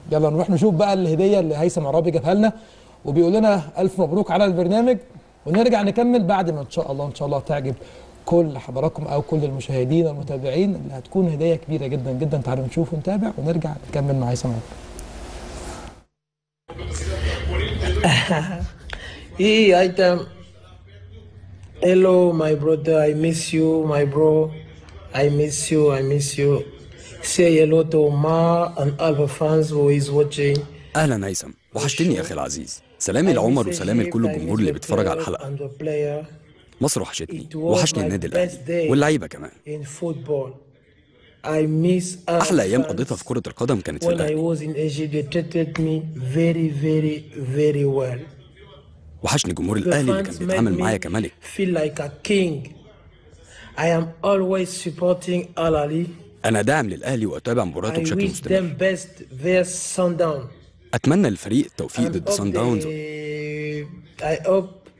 يلا نروح نشوف بقى الهديه اللي هيثم عرابي جابها لنا وبيقول لنا الف مبروك على البرنامج ونرجع نكمل بعد ما ان شاء الله ان شاء الله تعجب كل حضراتكم او كل المشاهدين والمتابعين اللي هتكون هديه كبيره جدا جدا تعالوا نشوف ونتابع ونرجع نكمل مع هيثم عرابي Hey, item. Hello, my brother. I miss you, my bro. I miss you. I miss you. Say hello to Omar and all the fans who is watching. اهلا هيثم وحشتني يا اخي العزيز سلامي لعمر وسلامي لكل الجمهور اللي بيتفرج على الحلقه And the player مصر وحشتني وحشني النادي الاهلي واللعيبه كمان in football. I miss all احلى ايام fans. قضيتها في كره القدم كانت في When I الاهلي was in Egypt, they treated me very, very, very well. وحشني جمهور The الاهلي اللي fans كان made بيتعامل me معايا كملك feel like a king. I am always supporting Al Ali. انا داعم للاهلي واتابع مباراته I بشكل wish مستمر them best versus Sundown. اتمنى للفريق التوفيق I ضد hope سان داونز they- I hope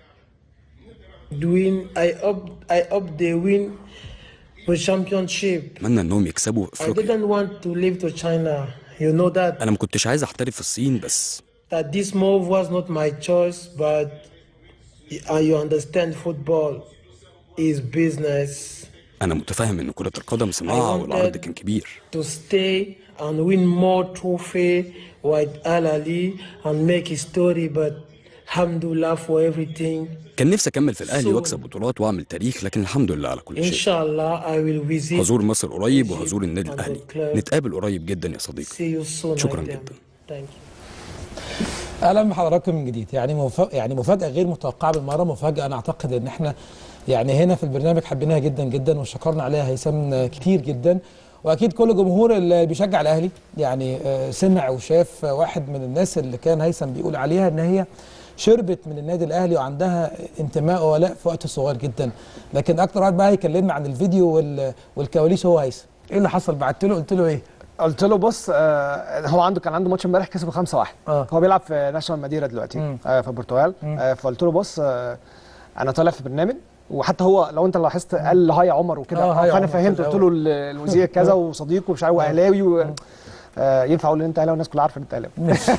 win. I hope I hope they win the championship. اتمنى انهم يكسبوا I افريقيا didn't want to leave to China. You know that انا ما كنتش عايز احترف في الصين بس that this move was not my choice, but uh, you understand football is business. انا متفاهم ان كره القدم صناعه I والعرض wanted- كان كبير to stay and win more trophy with Al Ali and make history, but alhamdulillah for everything. كان نفسي اكمل في الاهلي So- واكسب بطولات واعمل تاريخ لكن الحمد لله على كل شيء Inshallah, I will visit. هزور مصر قريب وهزور النادي and the الاهلي club. نتقابل قريب جدا يا صديقي See you soon. شكراً Item. جداً. Thank you. اهلا بحضراتكم من جديد يعني مفاجأة يعني مفاجاه غير متوقعه بالمره مفاجاه انا اعتقد ان احنا يعني هنا في البرنامج حبيناها جدا جدا وشكرنا عليها هيثم كتير جدا واكيد كل جمهور اللي بيشجع الاهلي يعني آه، سمع وشاف واحد من الناس اللي كان هيثم بيقول عليها ان هي شربت من النادي الاهلي وعندها انتماء وولاء في وقت صغير جدا لكن اكتر واحد بقى هيكلمنا عن الفيديو وال- والكواليس هو هيثم ايه اللي حصل بعت له قلت له ايه قلت له بص آه هو عنده كان عنده ماتش امبارح كسبه 5-1 آه. هو بيلعب في ناشونال ماديرا دلوقتي آه في البرتغال آه فقلت له بص آه انا طالع في برنامج وحتى هو لو انت لاحظت قال هاي يا عمر وكده آه، هاي يا فانا عمر فهمت في قلت له ال- الوزير كذا وصديقه ومش عارف واهلاوي و... آه ينفع اقول ان انت اهلاوي والناس كلها عارفه ان انت اهلاوي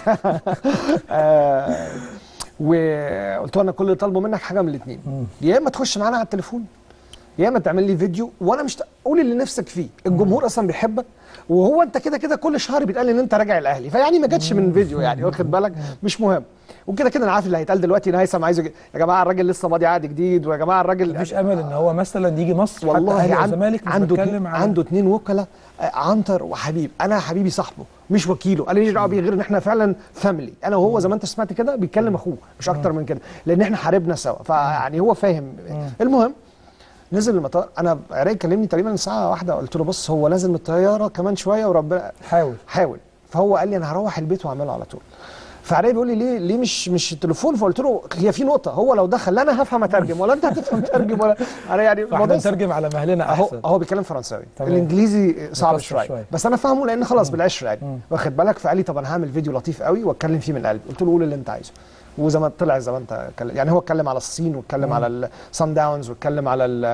آه وقلت له انا كل اللي طالبه منك حاجه من الاثنين يا اما تخش معانا على التليفون يا اما تعمل لي فيديو وانا مش قول اللي نفسك فيه الجمهور اصلا بيحبك وهو انت كده كده كل شهر بيتقال ان انت راجع الاهلي فيعني ما جاتش من فيديو يعني واخد بالك مش مهم وكده كده انا عارف اللي هيتقال دلوقتي ان هيثم عايز يجي- يا جماعه الراجل لسه ماضي عقد جديد ويا جماعه الراجل مفيش امل ان هو مثلا يجي مصر حتى والله اهلي او عن زمالك مش عنده بتكلم اتنين على عنده اتنين وكلاء آه، عنتر وحبيب انا حبيبي صاحبه مش وكيله انا ليش دعوه بيه غير ان احنا فعلا فاميلي انا وهو زي ما انت سمعت كده بيتكلم اخوه مش اكتر من كده لان احنا حاربنا سوا فيعني هو فاهم المهم نزل المطار انا عراق كلمني تقريبا الساعه واحدة قلت له بص هو نازل من الطياره كمان شويه وربنا حاول حاول فهو قال لي انا هروح البيت واعمله على طول فعلي بيقول لي ليه ليه مش مش التليفون فقلت له هي في نقطه هو لو دخل لا انا هفهم اترجم ولا انت هتفهم ترجم ولا انا يعني فاحنا الموضوع نترجم على مهلنا اهو احسن هو بيتكلم فرنساوي تمام. الانجليزي صعب مكسر شويه شوية. بس انا فاهمه لان خلاص بالعشره يعني واخد بالك فقال لي طب انا هعمل فيديو لطيف قوي واتكلم فيه من قلبي قلت له قول اللي انت عايزه وزي ما طلع زي ما انت اتكلم يعني هو اتكلم على الصين واتكلم على السان داونز واتكلم على ال-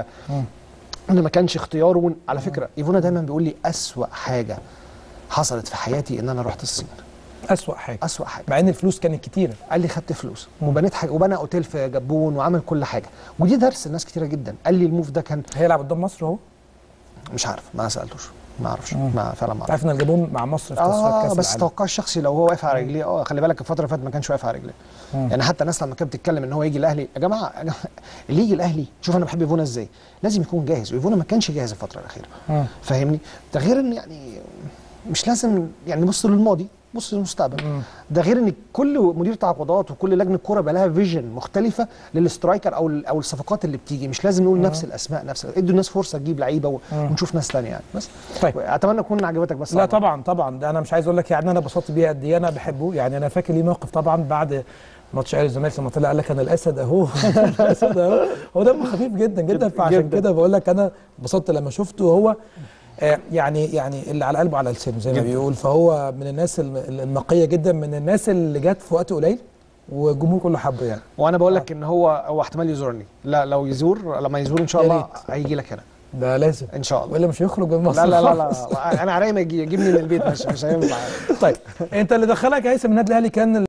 ان ما كانش اختياره ون- على فكره ايفونا دايما بيقول لي اسوا حاجه حصلت في حياتي ان انا رحت الصين اسوأ حاجه اسوا حاجه مع ان الفلوس كانت كتيره قال لي خدت فلوس وبنيت حاجه وبنى اوتيل في جبون وعمل كل حاجه ودي درس لناس كتيره جدا قال لي الموف ده كان هيلعب قدام مصر اهو مش عارف ما سالتوش ما اعرفش ما فعلا ما اعرف عارف ان الجابون مع مصر في تصفيات اه كاس بس العالم توقعي الشخصي لو هو واقف على رجليه اه خلي بالك الفتره اللي فاتت ما كانش واقف على رجليه يعني حتى الناس لما كانت بتتكلم ان هو يجي الاهلي يا جماعه يا جماعة، اللي يجي الاهلي شوف انا بحب ايفونا ازاي لازم يكون جاهز وايفونا ما كانش جاهز الفتره الاخيره مم. فاهمني ده غير ان يعني مش لازم يعني نبص للماضي بص للمستقبل ده غير ان كل مدير تعاقدات وكل لجنه كوره بقى لها فيجن مختلفه للسترايكر او ال- او الصفقات اللي بتيجي مش لازم نقول نفس الاسماء نفس ادوا الناس فرصه تجيب لعيبه و- ونشوف ناس ثانيه يعني بس طيب. اتمنى تكون عجبتك بس لا طبعا طبعا ده انا مش عايز اقول لك يعني انا انبسطت بيه قد ايه انا بحبه يعني انا فاكر ليه موقف طبعا بعد ماتش اهلي الزمالك لما طلع قال لك انا الاسد اهو الاسد اهو هو دمه خفيف جدا جدا فعشان جداً. كده بقول لك انا انبسطت لما شفته هو آه، يعني يعني اللي على قلبه على لسانه زي ما بيقول فهو من الناس الم- النقيه جدا من الناس اللي جت في وقت قليل والجمهور كله حبه يعني وانا بقول لك ان هو هو احتمال يزورني لا لو يزور لما يزور ان شاء يا الله ريت. هيجي لك هنا ده لازم ان شاء الله والا مش هيخرج من مصر لا لا لا, خالص. لا. انا عليا ما يجي- يجيبني من البيت مش مش هينفع طيب انت اللي دخلك يا هيثم النادي الاهلي كان